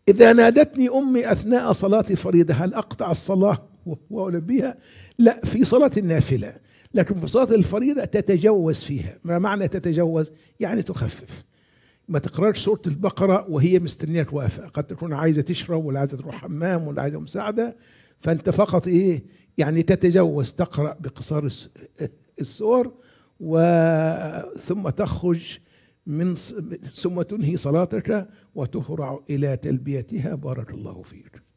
إذا نادتني أمي أثناء صلاة فريضة هل أقطع الصلاة وألبيها؟ لا في صلاة النافلة لكن في صلاة الفريضة تتجوز فيها ما معنى تتجوز؟ يعني تخفف ما تقرأش سورة البقرة وهي مستنية توافق قد تكون عايزة تشرب ولا عايزة تروح حمام ولا عايزة مساعدة فأنت فقط إيه يعني تتجوز تقرأ بقصار السور وثم تخرج من ثم تنهي صلاتك وتهرع إلى تلبيتها بارك الله فيك